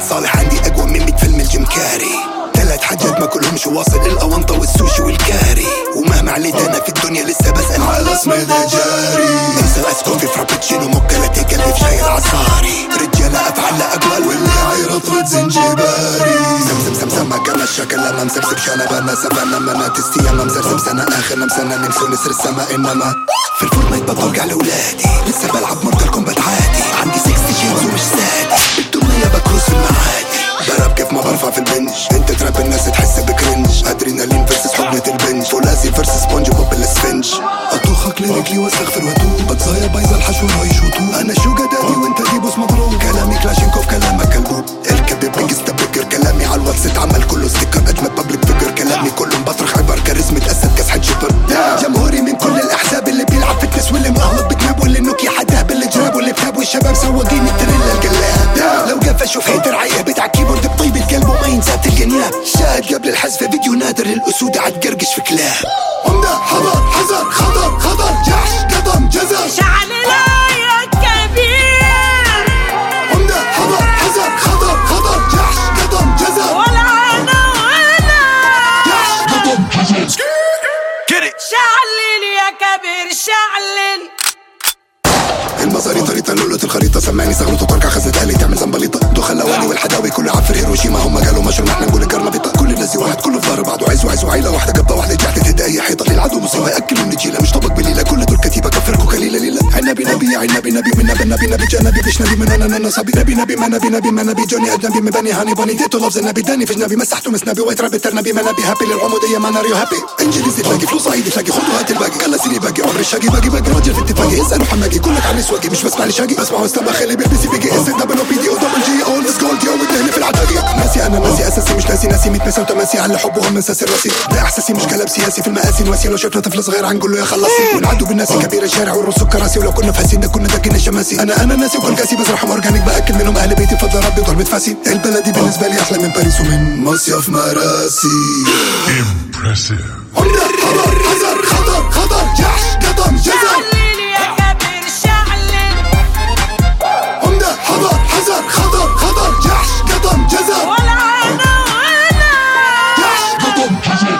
صالح عندي اقوى من 100 فيلم الجيم كاري ثلاث حاجات ما كلهمش واصل الاونطه والسوشي والكاري ومهما عليت انا في الدنيا لسه بسال على اسمي ده جاري انسى اسكن في فرابتشينو موكا لاتيه قلبي في شاي العصاري رجاله افعال لا اقوال واللي عيرط رد زنجباري سمسم سمسم ما كان الشكل لما مسبسب شانا بنا سبانا منا تستي اما مزرزم سنه اخر نمسنا نمسو نسر السماء انما في الفورتنايت بطلق على ولادي لسه بلعب مورتال كومبات عادي عندي 60 جيمز ومش سادي بالدنيا بكروس في المعادي ضرب كيف ما برفع في البنج انت تراب الناس تحس بكرنج ادرينالين فيرسس حقنة البنج فولاذي فيرسس سبونج بوب الاسفنج اطوخك ليريكلي واستغفر واتوب بتصايا بايظه الحشو رايش وطوب انا شوجا دادي وانت دي بوس مضروب كلامي كلاشينكوف كلامك كلبوب الكبيب بيجست بكر كلامي على الواتس اتعمل كله ستيكر اجمد بابليك فيجر كلامي كله مبطرخ عبر كاريزمة اسد كسحة شبر جمهوري من كل الاحزاب اللي بيلعب فتنس واللي مقهوط بكناب واللي نوكي حداه بالجراب واللي بتاب والشباب سواقين التريلا القلاب لو قف اشوف هيتر عيب على الكيبورد بطيب القلب وما ينسى تلقى نياب شاهد قبل الحذف فيديو نادر للاسود عاد قرقش في كلاب عمدة حضر حذر خطر خطر جحش قدم جزر شعلنا يا كبير عمدة حضر حذر خطر خطر جحش قدم جزر ولا انا ولا جحش قدم جزر شعلل يا كبير شعلل المصاري طريقة لولة الخريطة سمعني زغلط وتركع خزنة آلي تعمل زنبليطة دخل لواني والحداوي كله عارف هيروشيما هم قالوا مشروع احنا نقول القرنبيطة كل الناس واحد كله في ظهر بعض وعايز وعايز وعيلة واحدة قبضة واحدة جحدة تهدى أي حيطة للعدو مصيبة يأكل النجيلة مش طبق بليلة كل دول كتيبة كفركوا كليلة ليلة عنبي نبي يا عنبي نبي من نبي نبي نبي جنبي فيش نبي من انا انا صبي نبي نبي ما نبي نبي ما نبي جوني اجنبي من بني هاني بني ديتو لفظ النبي داني فيش نبي مسحته مس نبي وايت رابط نبي ما نبي هابي للعمودية ما ناريو هابي انجليزي تلاقي فلوس عيدي تلاقي خطوات الباقي كلا سيري باقي عمري الشاقي باقي باقي راجل في اتفاقي اسألوا حماقي كلك عن سواقي مش بسمع لي شاقي بسمع واستمع خلي بيلبسي بيجي اس دبل او بي دي او دبل جي او ليتس جولد يوم الدهن في العتاقي ناسي انا ناسي اساسي مش ناسي ناسي ميت مسا وتماسي على حبهم من ساسي راسي ده احساسي مش كلام سياسي في المآسي نواسي لو شفنا طفل صغير هنقول له يا خلصي ونعدوا بالناس كبير الشارع ونرص كراسي ولو كنا فاسين ده كنا داكين الشماسي انا انا ناسي وكل كاسي بزرعهم اورجانيك باكل منهم اهل بيتي بفضل ربي وضربة فاسي البلدي بالنسبه لي احلى من باريس ومن مصيف مراسي Impressive. عمدة حضر حذر خطر خطر جحش قدم جزر شعلل يا كبير شعلل عمدة حضر حذر خطر خطر جحش قدم جزر ولا انا ولا جحش قدم جزر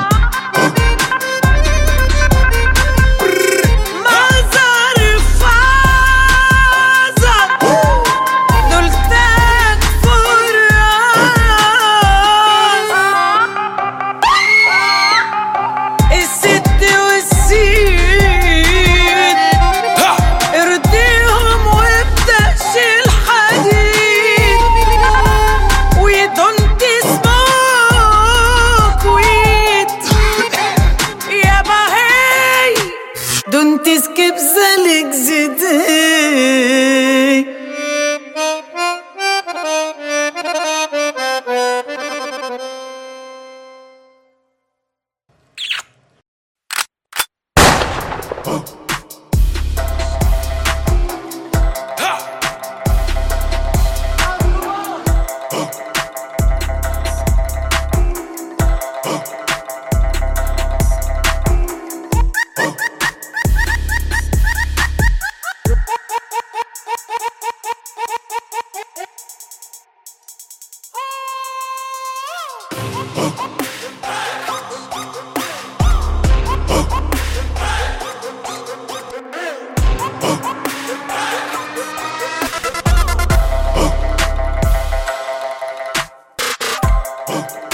مزار فازر دول فراس الست والسين ارضيهم وابدأش الحديد ويدونت سموك ويد يا بهي دونت سكيب زلك زدي Oh.